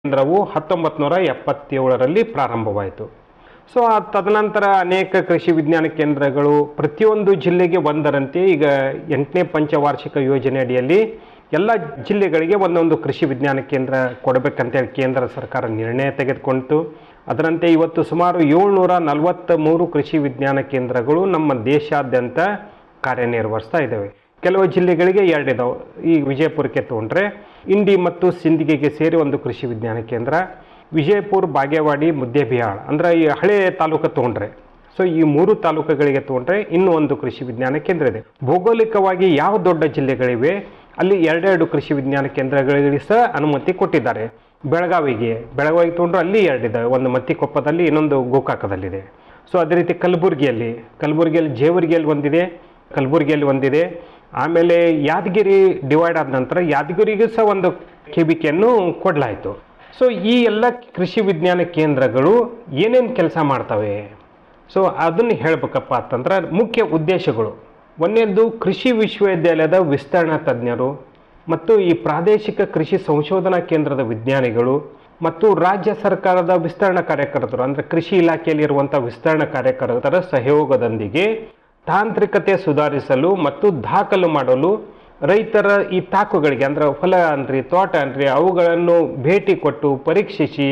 ಕೇಂದ್ರವು ಹತ್ತೊಂಬತ್ತು ನೂರ ಎಪ್ಪತ್ತೇಳರಲ್ಲಿ ಪ್ರಾರಂಭವಾಯಿತು ಸೊ ಆ ತದನಂತರ ಅನೇಕ ಕೃಷಿ ವಿಜ್ಞಾನ ಕೇಂದ್ರಗಳು ಪ್ರತಿಯೊಂದು ಜಿಲ್ಲೆಗೆ ಒಂದರಂತೆ ಈಗ ಎಂಟನೇ ಪಂಚವಾರ್ಷಿಕ ಯೋಜನೆ ಅಡಿಯಲ್ಲಿ ಎಲ್ಲ ಜಿಲ್ಲೆಗಳಿಗೆ ಒಂದೊಂದು ಕೃಷಿ ವಿಜ್ಞಾನ ಕೇಂದ್ರ ಕೊಡಬೇಕಂತೇಳಿ ಕೇಂದ್ರ ಸರ್ಕಾರ ನಿರ್ಣಯ ತೆಗೆದುಕೊಂಡಿತು ಅದರಂತೆ ಇವತ್ತು ಸುಮಾರು ಏಳ್ನೂರ ನಲವತ್ತ ಮೂರು ಕೃಷಿ ವಿಜ್ಞಾನ ಕೇಂದ್ರಗಳು ನಮ್ಮ ದೇಶಾದ್ಯಂತ ಕಾರ್ಯನಿರ್ವಹಿಸ್ತಾ ಇದ್ದಾವೆ ಕೆಲವು ಜಿಲ್ಲೆಗಳಿಗೆ ಎರಡಿದಾವೆ ಈ ವಿಜಯಪುರಕ್ಕೆ ತೊಗೊಂಡ್ರೆ ಇಂಡಿ ಮತ್ತು ಸಿಂದಗಿಗೆ ಸೇರಿ ಒಂದು ಕೃಷಿ ವಿಜ್ಞಾನ ಕೇಂದ್ರ ವಿಜಯಪುರ ಬಾಗೇವಾಡಿ ಮುದ್ದೇಬಿಹಾಳ್ ಅಂದ್ರೆ ಈ ಹಳೆ ತಾಲೂಕು ತೊಗೊಂಡ್ರೆ ಸೊ ಈ ಮೂರು ತಾಲೂಕುಗಳಿಗೆ ತೊಗೊಂಡ್ರೆ ಇನ್ನೂ ಒಂದು ಕೃಷಿ ವಿಜ್ಞಾನ ಕೇಂದ್ರ ಇದೆ ಭೌಗೋಳಿಕವಾಗಿ ಯಾವ ದೊಡ್ಡ ಜಿಲ್ಲೆಗಳಿವೆ ಅಲ್ಲಿ ಎರಡೆರಡು ಕೃಷಿ ವಿಜ್ಞಾನ ಕೇಂದ್ರಗಳಿಗೆ ಸಹ ಅನುಮತಿ ಕೊಟ್ಟಿದ್ದಾರೆ ಬೆಳಗಾವಿಗೆ ಬೆಳಗಾವಿಗೆ ತೊಗೊಂಡ್ರೆ ಅಲ್ಲಿ ಎರಡಿದೆ ಒಂದು ಮತ್ತಿಕೊಪ್ಪದಲ್ಲಿ ಇನ್ನೊಂದು ಗೋಕಾಕದಲ್ಲಿದೆ ಸೊ ಅದೇ ರೀತಿ ಕಲಬುರಗಿಯಲ್ಲಿ ಕಲಬುರಗಿಯಲ್ಲಿ ಜೇವರ್ಗಿಯಲ್ಲಿ ಒಂದಿದೆ ಕಲಬುರಗಿಯಲ್ಲಿ ಒಂದಿದೆ ಆಮೇಲೆ ಯಾದಗಿರಿ ಡಿವೈಡ್ ಆದ ನಂತರ ಯಾದಗಿರಿಗೂ ಸಹ ಒಂದು ಕೆಬಿಕೆಯನ್ನು ಕೊಡಲಾಯಿತು ಸೊ ಈ ಎಲ್ಲ ಕೃಷಿ ವಿಜ್ಞಾನ ಕೇಂದ್ರಗಳು ಏನೇನು ಕೆಲಸ ಮಾಡ್ತವೆ ಸೊ ಅದನ್ನು ಹೇಳಬೇಕಪ್ಪ ಅಂತಂದ್ರೆ ಮುಖ್ಯ ಉದ್ದೇಶಗಳು ಒಂದನೇದು ಕೃಷಿ ವಿಶ್ವವಿದ್ಯಾಲಯದ ವಿಸ್ತರಣಾ ತಜ್ಞರು ಮತ್ತು ಈ ಪ್ರಾದೇಶಿಕ ಕೃಷಿ ಸಂಶೋಧನಾ ಕೇಂದ್ರದ ವಿಜ್ಞಾನಿಗಳು ಮತ್ತು ರಾಜ್ಯ ಸರ್ಕಾರದ ವಿಸ್ತರಣಾ ಕಾರ್ಯಕರ್ತರು ಅಂದರೆ ಕೃಷಿ ಇಲಾಖೆಯಲ್ಲಿರುವಂಥ ವಿಸ್ತರಣಾ ಕಾರ್ಯಕರ್ತರ ಸಹಯೋಗದೊಂದಿಗೆ ತಾಂತ್ರಿಕತೆ ಸುಧಾರಿಸಲು ಮತ್ತು ದಾಖಲು ಮಾಡಲು ರೈತರ ಈ ತಾಕುಗಳಿಗೆ ಅಂದ್ರೆ ಹೊಲ ಅನ್ರಿ ತೋಟ ಅನ್ರಿ ಅವುಗಳನ್ನು ಭೇಟಿ ಕೊಟ್ಟು ಪರೀಕ್ಷಿಸಿ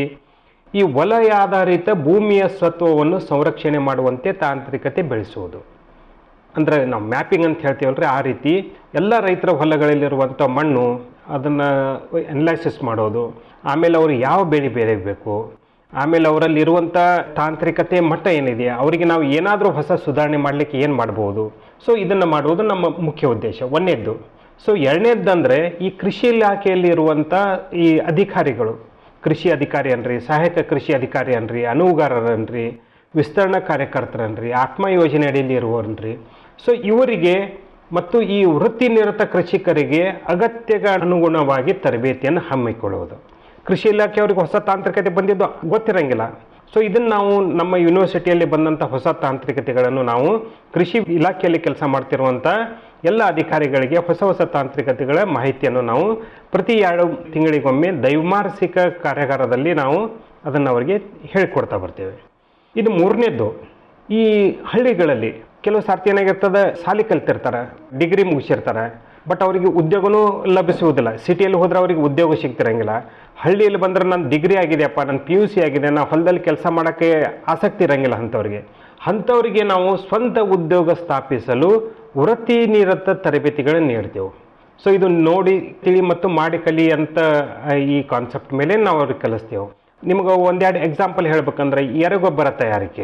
ಈ ವಲಯಾಧಾರಿತ ಭೂಮಿಯ ಸತ್ವವನ್ನು ಸಂರಕ್ಷಣೆ ಮಾಡುವಂತೆ ತಾಂತ್ರಿಕತೆ ಬೆಳೆಸುವುದು ಅಂದರೆ ನಾವು ಮ್ಯಾಪಿಂಗ್ ಅಂತ ಹೇಳ್ತೀವಲ್ರಿ ಆ ರೀತಿ ಎಲ್ಲ ರೈತರ ಹೊಲಗಳಲ್ಲಿರುವಂಥ ಮಣ್ಣು ಅದನ್ನು ಅನಲೈಸಿಸ್ ಮಾಡೋದು ಆಮೇಲೆ ಅವರು ಯಾವ ಬೆಳೆ ಬೆಳಿಬೇಕು ಆಮೇಲೆ ಅವರಲ್ಲಿ ಇರುವಂಥ ತಾಂತ್ರಿಕತೆ ಮಟ್ಟ ಏನಿದೆ ಅವರಿಗೆ ನಾವು ಏನಾದರೂ ಹೊಸ ಸುಧಾರಣೆ ಮಾಡಲಿಕ್ಕೆ ಏನು ಮಾಡ್ಬೋದು ಸೊ ಇದನ್ನು ಮಾಡುವುದು ನಮ್ಮ ಮುಖ್ಯ ಉದ್ದೇಶ ಒಂದನೇದ್ದು ಸೊ ಎರಡನೇದಂದರೆ ಈ ಕೃಷಿ ಇಲಾಖೆಯಲ್ಲಿ ಇರುವಂಥ ಈ ಅಧಿಕಾರಿಗಳು ಕೃಷಿ ಅಧಿಕಾರಿ ಅನ್ರಿ ಸಹಾಯಕ ಕೃಷಿ ಅಧಿಕಾರಿ ಅನ್ರಿ ಅನುವುಗಾರರನ್ರಿ ವಿಸ್ತರಣಾ ಕಾರ್ಯಕರ್ತರನ್ರಿ ಆತ್ಮ ಯೋಜನೆ ಅಡಿಯಲ್ಲಿ ಇರುವನ್ರಿ ಸೊ ಇವರಿಗೆ ಮತ್ತು ಈ ವೃತ್ತಿ ನಿರತ ಕೃಷಿಕರಿಗೆ ಅಗತ್ಯಗ ಅನುಗುಣವಾಗಿ ತರಬೇತಿಯನ್ನು ಹಮ್ಮಿಕೊಳ್ಳುವುದು ಕೃಷಿ ಇಲಾಖೆಯವ್ರಿಗೆ ಹೊಸ ತಾಂತ್ರಿಕತೆ ಬಂದಿದ್ದು ಗೊತ್ತಿರಂಗಿಲ್ಲ ಸೊ ಇದನ್ನು ನಾವು ನಮ್ಮ ಯೂನಿವರ್ಸಿಟಿಯಲ್ಲಿ ಬಂದಂಥ ಹೊಸ ತಾಂತ್ರಿಕತೆಗಳನ್ನು ನಾವು ಕೃಷಿ ಇಲಾಖೆಯಲ್ಲಿ ಕೆಲಸ ಮಾಡ್ತಿರುವಂಥ ಎಲ್ಲ ಅಧಿಕಾರಿಗಳಿಗೆ ಹೊಸ ಹೊಸ ತಾಂತ್ರಿಕತೆಗಳ ಮಾಹಿತಿಯನ್ನು ನಾವು ಪ್ರತಿ ಎರಡು ತಿಂಗಳಿಗೊಮ್ಮೆ ದೈವಾರ್ಷಿಕ ಕಾರ್ಯಾಗಾರದಲ್ಲಿ ನಾವು ಅದನ್ನು ಅವರಿಗೆ ಹೇಳಿಕೊಡ್ತಾ ಬರ್ತೇವೆ ಇದು ಮೂರನೇದ್ದು ಈ ಹಳ್ಳಿಗಳಲ್ಲಿ ಕೆಲವು ಸಾರ್ತಿ ಏನಾಗಿರ್ತದೆ ಸಾಲಿ ಕಲ್ತಿರ್ತಾರೆ ಡಿಗ್ರಿ ಮುಗಿಸಿರ್ತಾರೆ ಬಟ್ ಅವರಿಗೆ ಉದ್ಯೋಗನೂ ಲಭಿಸುವುದಿಲ್ಲ ಸಿಟಿಯಲ್ಲಿ ಹೋದ್ರೆ ಅವರಿಗೆ ಉದ್ಯೋಗ ಸಿಗ್ತಿರಂಗಿಲ್ಲ ಹಳ್ಳಿಯಲ್ಲಿ ಬಂದ್ರೆ ನನ್ನ ಡಿಗ್ರಿ ಆಗಿದೆಯಪ್ಪ ನನ್ನ ಪಿ ಯು ಸಿ ಆಗಿದೆ ನಾವು ಹೊಲದಲ್ಲಿ ಕೆಲಸ ಮಾಡೋಕ್ಕೆ ಆಸಕ್ತಿ ಇರಂಗಿಲ್ಲ ಅಂಥವ್ರಿಗೆ ಅಂಥವರಿಗೆ ನಾವು ಸ್ವಂತ ಉದ್ಯೋಗ ಸ್ಥಾಪಿಸಲು ವೃತ್ತಿ ನಿರತ ತರಬೇತಿಗಳನ್ನು ನೀಡ್ತೇವೆ ಸೊ ಇದು ನೋಡಿ ತಿಳಿ ಮತ್ತು ಮಾಡಿ ಕಲಿ ಅಂತ ಆ, ಈ ಕಾನ್ಸೆಪ್ಟ್ ಮೇಲೆ ನಾವು ಅವ್ರಿಗೆ ಕಲಿಸ್ತೇವೆ ನಿಮ್ಗೆ ಒಂದೆರಡು ಎಕ್ಸಾಂಪಲ್ ಹೇಳ್ಬೇಕಂದ್ರೆ ಎರೆಗೊಬ್ಬರ ತಯಾರಿಕೆ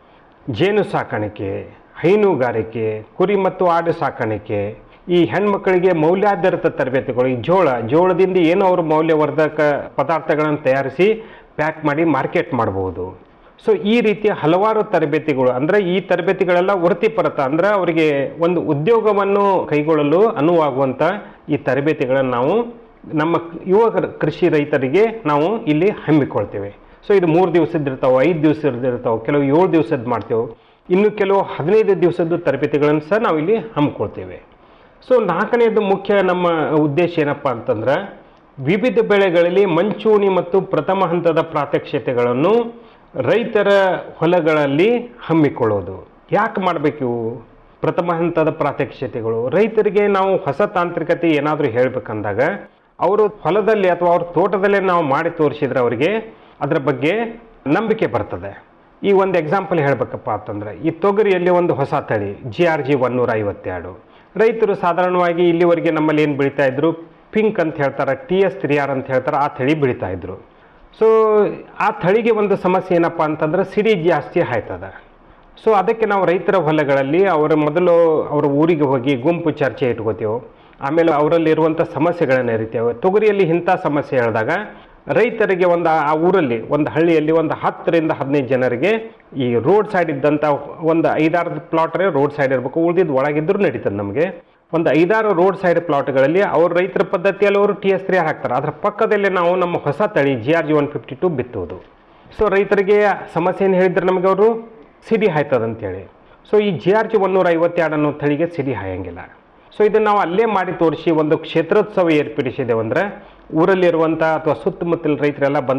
ಜೇನು ಸಾಕಾಣಿಕೆ ಹೈನುಗಾರಿಕೆ ಕುರಿ ಮತ್ತು ಆಡು ಸಾಕಾಣಿಕೆ ಈ ಹೆಣ್ಮಕ್ಕಳಿಗೆ ಮೌಲ್ಯಾಧಾರಿತ ತರಬೇತಿಗಳು ಈ ಜೋಳ ಜೋಳದಿಂದ ಏನು ಅವರು ಮೌಲ್ಯವರ್ಧಕ ಪದಾರ್ಥಗಳನ್ನು ತಯಾರಿಸಿ ಪ್ಯಾಕ್ ಮಾಡಿ ಮಾರ್ಕೆಟ್ ಮಾಡ್ಬೋದು ಸೊ ಈ ರೀತಿಯ ಹಲವಾರು ತರಬೇತಿಗಳು ಅಂದರೆ ಈ ತರಬೇತಿಗಳೆಲ್ಲ ವೃತ್ತಿಪರತ ಅಂದರೆ ಅವರಿಗೆ ಒಂದು ಉದ್ಯೋಗವನ್ನು ಕೈಗೊಳ್ಳಲು ಅನುವಾಗುವಂಥ ಈ ತರಬೇತಿಗಳನ್ನು ನಾವು ನಮ್ಮ ಯುವ ಕೃಷಿ ರೈತರಿಗೆ ನಾವು ಇಲ್ಲಿ ಹಮ್ಮಿಕೊಳ್ತೇವೆ ಸೊ ಇದು ಮೂರು ದಿವಸದ ಇರ್ತಾವೆ ಐದು ದಿವಸದ ಇರ್ತಾವೆ ಕೆಲವು ಏಳು ದಿವಸದ ಮಾಡ್ತೇವೆ ಇನ್ನು ಕೆಲವು ಹದಿನೈದು ದಿವಸದ ತರಬೇತಿಗಳನ್ನು ಸಹ ನಾವು ಇಲ್ಲಿ ಹಮ್ಮಿಕೊಳ್ತೇವೆ ಸೊ ನಾಲ್ಕನೇದು ಮುಖ್ಯ ನಮ್ಮ ಉದ್ದೇಶ ಏನಪ್ಪ ಅಂತಂದ್ರೆ ವಿವಿಧ ಬೆಳೆಗಳಲ್ಲಿ ಮಂಚೂಣಿ ಮತ್ತು ಪ್ರಥಮ ಹಂತದ ಪ್ರಾತ್ಯಕ್ಷತೆಗಳನ್ನು ರೈತರ ಹೊಲಗಳಲ್ಲಿ ಹಮ್ಮಿಕೊಳ್ಳೋದು ಯಾಕೆ ಮಾಡಬೇಕು ಇವು ಪ್ರಥಮ ಹಂತದ ಪ್ರಾತ್ಯಕ್ಷತೆಗಳು ರೈತರಿಗೆ ನಾವು ಹೊಸ ತಾಂತ್ರಿಕತೆ ಏನಾದರೂ ಹೇಳಬೇಕಂದಾಗ ಅವರು ಹೊಲದಲ್ಲಿ ಅಥವಾ ಅವ್ರ ತೋಟದಲ್ಲೇ ನಾವು ಮಾಡಿ ತೋರಿಸಿದ್ರೆ ಅವರಿಗೆ ಅದರ ಬಗ್ಗೆ ನಂಬಿಕೆ ಬರ್ತದೆ ಈ ಒಂದು ಎಕ್ಸಾಂಪಲ್ ಹೇಳಬೇಕಪ್ಪ ಅಂತಂದ್ರೆ ಈ ತೊಗರಿಯಲ್ಲಿ ಒಂದು ಹೊಸ ತಳಿ ಜಿ ಆರ್ ಜಿ ಒನ್ನೂರ ಐವತ್ತೆರಡು ರೈತರು ಸಾಧಾರಣವಾಗಿ ಇಲ್ಲಿವರೆಗೆ ನಮ್ಮಲ್ಲಿ ಏನು ಬೆಳೀತಾ ಇದ್ರು ಪಿಂಕ್ ಅಂತ ಹೇಳ್ತಾರೆ ಟಿ ಎಸ್ ತ್ರೀ ಆರ್ ಅಂತ ಹೇಳ್ತಾರೆ ಆ ತಳಿ ಬೆಳೀತಾ ಇದ್ರು ಸೊ ಆ ತಳಿಗೆ ಒಂದು ಸಮಸ್ಯೆ ಏನಪ್ಪ ಅಂತಂದ್ರೆ ಸಿಡಿ ಜಾಸ್ತಿ ಆಯ್ತದ ಸೊ ಅದಕ್ಕೆ ನಾವು ರೈತರ ಹೊಲಗಳಲ್ಲಿ ಅವರ ಮೊದಲು ಅವರ ಊರಿಗೆ ಹೋಗಿ ಗುಂಪು ಚರ್ಚೆ ಇಟ್ಕೋತೀವಿ ಆಮೇಲೆ ಅವರಲ್ಲಿರುವಂಥ ಸಮಸ್ಯೆಗಳನ್ನು ಅರಿತೇವೆ ತೊಗರಿಯಲ್ಲಿ ಇಂಥ ಸಮಸ್ಯೆ ಹೇಳಿದಾಗ ರೈತರಿಗೆ ಒಂದು ಆ ಆ ಊರಲ್ಲಿ ಒಂದು ಹಳ್ಳಿಯಲ್ಲಿ ಒಂದು ಹತ್ತರಿಂದ ಹದಿನೈದು ಜನರಿಗೆ ಈ ರೋಡ್ ಸೈಡ್ ಇದ್ದಂಥ ಒಂದು ಐದಾರು ಪ್ಲಾಟ್ರೆ ರೋಡ್ ಸೈಡ್ ಇರಬೇಕು ಉಳಿದಿದ್ದು ಒಳಗಿದ್ರೂ ನಡೀತದೆ ನಮಗೆ ಒಂದು ಐದಾರು ರೋಡ್ ಸೈಡ್ ಪ್ಲಾಟ್ಗಳಲ್ಲಿ ಅವ್ರ ರೈತರ ಪದ್ಧತಿಯಲ್ಲಿ ಅವರು ಟಿ ಎಸ್ ತ್ರೀ ಹಾಕ್ತಾರೆ ಅದರ ಪಕ್ಕದಲ್ಲಿ ನಾವು ನಮ್ಮ ಹೊಸ ತಳಿ G R G one fifty two ಬಿತ್ತುವುದು ಸೊ ರೈತರಿಗೆ ಸಮಸ್ಯೆ ಏನು ಹೇಳಿದ್ರೆ ನಮಗೆ ಅವರು ಸಿಡಿ ಹಾಯ್ತದೆ ಅಂತೇಳಿ ಸೊ ಈ ಜಿ ಆರ್ ಜಿ ಒನ್ನೂರ ಐವತ್ತೆರಡು ಅನ್ನೋ ತಳಿಗೆ ಸಿಡಿ ಹಾಯಂಗಿಲ್ಲ ಸೊ ಇದನ್ನು ನಾವು ಅಲ್ಲೇ ಮಾಡಿ ತೋರಿಸಿ ಒಂದು ಕ್ಷೇತ್ರೋತ್ಸವ ಏರ್ಪಡಿಸಿದ್ದೇವೆ ಅಂದರೆ ಊರಲ್ಲಿರುವಂಥ ಅಥವಾ ಸುತ್ತಮುತ್ತಲ ರೈತರೆಲ್ಲ ಬಂದು